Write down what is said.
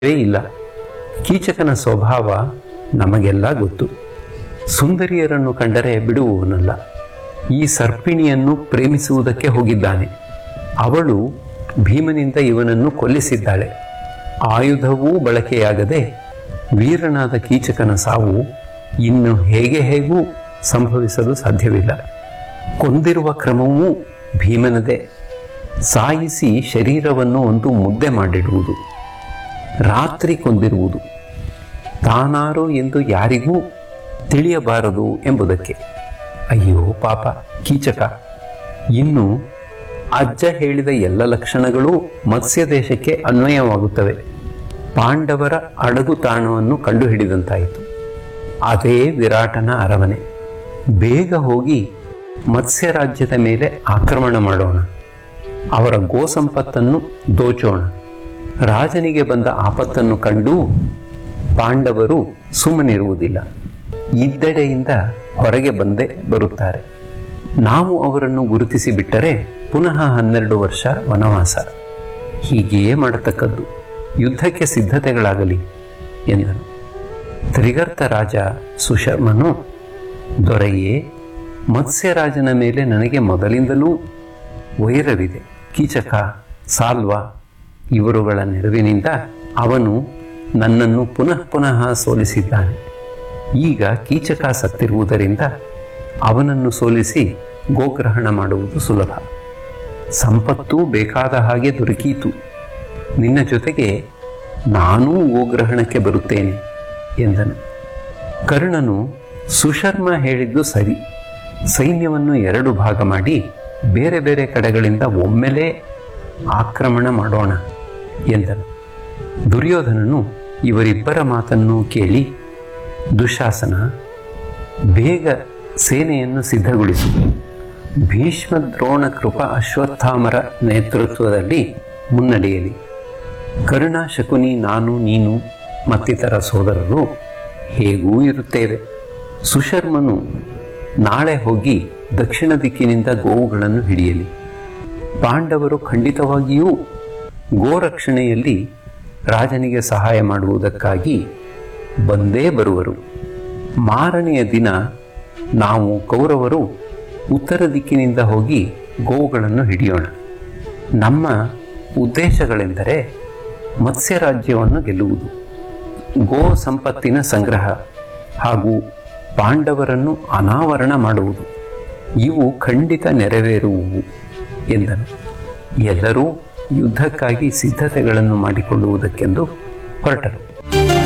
ಸಂಶಯವೇ ಇಲ್ಲ ಕೀಚಕನ ಸ್ವಭಾವ ನಮಗೆಲ್ಲ ಗೊತ್ತು ಸುಂದರಿಯರನ್ನು ಕಂಡರೆ ಬಿಡುವವನಲ್ಲ ಈ ಸರ್ಪಿಣಿಯನ್ನು ಪ್ರೇಮಿಸುವುದಕ್ಕೆ ಹೋಗಿದ್ದಾನೆ ಅವಳು ಭೀಮನಿಂದ ಇವನನ್ನು ಕೊಲ್ಲಿಸಿದ್ದಾಳೆ ಆಯುಧವೂ ಬಳಕೆಯಾಗದೆ ವೀರನಾದ ಕೀಚಕನ ಸಾವು ಇನ್ನು ಹೇಗೆ ಹೇಗೂ ಸಂಭವಿಸಲು ಸಾಧ್ಯವಿಲ್ಲ ಕೊಂದಿರುವ ಕ್ರಮವೂ ಭೀಮನದೇ ಸಾಯಿಸಿ ಶರೀರವನ್ನು ಒಂದು ಮುದ್ದೆ ಮಾಡಿಡುವುದು ರಾತ್ರಿ ಕೊಂದಿರುವುದು ತಾನಾರು ಎಂದು ಯಾರಿಗೂ ತಿಳಿಯಬಾರದು ಎಂಬುದಕ್ಕೆ ಅಯ್ಯೋ ಪಾಪ ಕೀಚಕ ಇನ್ನು ಅಜ್ಜ ಹೇಳಿದ ಎಲ್ಲ ಲಕ್ಷಣಗಳೂ ಮತ್ಸ್ಯ ದೇಶಕ್ಕೆ ಅನ್ವಯವಾಗುತ್ತವೆ ಪಾಂಡವರ ಅಡಗು ತಾಣವನ್ನು ಕಂಡುಹಿಡಿದಂತಾಯಿತು ಅದೇ ವಿರಾಟನ ಅರಮನೆ ಬೇಗ ಹೋಗಿ ಮತ್ಸ್ಯ ರಾಜ್ಯದ ಮೇಲೆ ಆಕ್ರಮಣ ಮಾಡೋಣ ಅವರ ಗೋ ಸಂಪತ್ತನ್ನು ದೋಚೋಣ ರಾಜನಿಗೆ ಬಂದ ಆಪತ್ತನ್ನು ಕಂಡು ಪಾಂಡವರು ಸುಮ್ಮನಿರುವುದಿಲ್ಲ ಇದ್ದೆಡೆಯಿಂದ ಹೊರಗೆ ಬಂದೇ ಬರುತ್ತಾರೆ ನಾವು ಅವರನ್ನು ಗುರುತಿಸಿ ಬಿಟ್ಟರೆ ಪುನಃ ಹನ್ನೆರಡು ವರ್ಷ ವನವಾಸ ಹೀಗೆಯೇ ಮಾಡತಕ್ಕದ್ದು ಯುದ್ಧಕ್ಕೆ ಸಿದ್ಧತೆಗಳಾಗಲಿ ಎಂದನು ತ್ರಿಗರ್ತ ರಾಜ ಸುಶರ್ಮನು ದೊರೆಯೇ ಮತ್ಸ್ಯರಾಜನ ಮೇಲೆ ನನಗೆ ಮೊದಲಿಂದಲೂ ವೈರವಿದೆ ಕೀಚಕ ಸಾಲ್ವ ಇವರುಗಳ ನೆರವಿನಿಂದ ಅವನು ನನ್ನನ್ನು ಪುನಃ ಪುನಃ ಸೋಲಿಸಿದ್ದಾನೆ ಈಗ ಕೀಚಕ ಸತ್ತಿರುವುದರಿಂದ ಅವನನ್ನು ಸೋಲಿಸಿ ಗೋಗ್ರಹಣ ಮಾಡುವುದು ಸುಲಭ ಸಂಪತ್ತು ಬೇಕಾದ ಹಾಗೆ ದೊರಕೀತು ನಿನ್ನ ಜೊತೆಗೆ ನಾನೂ ಗೋಗ್ರಹಣಕ್ಕೆ ಬರುತ್ತೇನೆ ಎಂದನು ಕರ್ಣನು ಸುಶರ್ಮ ಹೇಳಿದ್ದು ಸರಿ ಸೈನ್ಯವನ್ನು ಎರಡು ಭಾಗ ಮಾಡಿ ಬೇರೆ ಬೇರೆ ಕಡೆಗಳಿಂದ ಒಮ್ಮೆಲೇ ಆಕ್ರಮಣ ಮಾಡೋಣ ಎಂದನು ದುರ್ಯೋಧನನು ಇವರಿಬ್ಬರ ಮಾತನ್ನು ಕೇಳಿ ದುಶಾಸನ ಬೇಗ ಸೇನೆಯನ್ನು ಸಿದ್ಧಗೊಳಿಸು ಭೀಷ್ಮ ದ್ರೋಣ ಕೃಪ ಅಶ್ವತ್ಥಾಮರ ನೇತೃತ್ವದಲ್ಲಿ ಮುನ್ನಡೆಯಲಿ ಕರ್ಣ ಶಕುನಿ ನಾನು ನೀನು ಮತ್ತಿತರ ಸೋದರರು ಹೇಗೂ ಇರುತ್ತೇವೆ ಸುಶರ್ಮನು ನಾಳೆ ಹೋಗಿ ದಕ್ಷಿಣ ದಿಕ್ಕಿನಿಂದ ಗೋವುಗಳನ್ನು ಹಿಡಿಯಲಿ ಪಾಂಡವರು ಖಂಡಿತವಾಗಿಯೂ ಗೋರಕ್ಷಣೆಯಲ್ಲಿ ರಾಜನಿಗೆ ಸಹಾಯ ಮಾಡುವುದಕ್ಕಾಗಿ ಬಂದೇ ಬರುವರು ಮಾರನೆಯ ದಿನ ನಾವು ಕೌರವರು ಉತ್ತರ ದಿಕ್ಕಿನಿಂದ ಹೋಗಿ ಗೋವುಗಳನ್ನು ಹಿಡಿಯೋಣ ನಮ್ಮ ಉದ್ದೇಶಗಳೆಂದರೆ ಮತ್ಸ್ಯ ರಾಜ್ಯವನ್ನು ಗೆಲ್ಲುವುದು ಗೋ ಸಂಪತ್ತಿನ ಸಂಗ್ರಹ ಹಾಗೂ ಪಾಂಡವರನ್ನು ಅನಾವರಣ ಮಾಡುವುದು ಇವು ಖಂಡಿತ ನೆರವೇರುವುವು ಎಂದನು ಎಲ್ಲರೂ ಯುದ್ಧಕ್ಕಾಗಿ ಸಿದ್ಧತೆಗಳನ್ನು ಮಾಡಿಕೊಳ್ಳುವುದಕ್ಕೆಂದು ಹೊರಟರು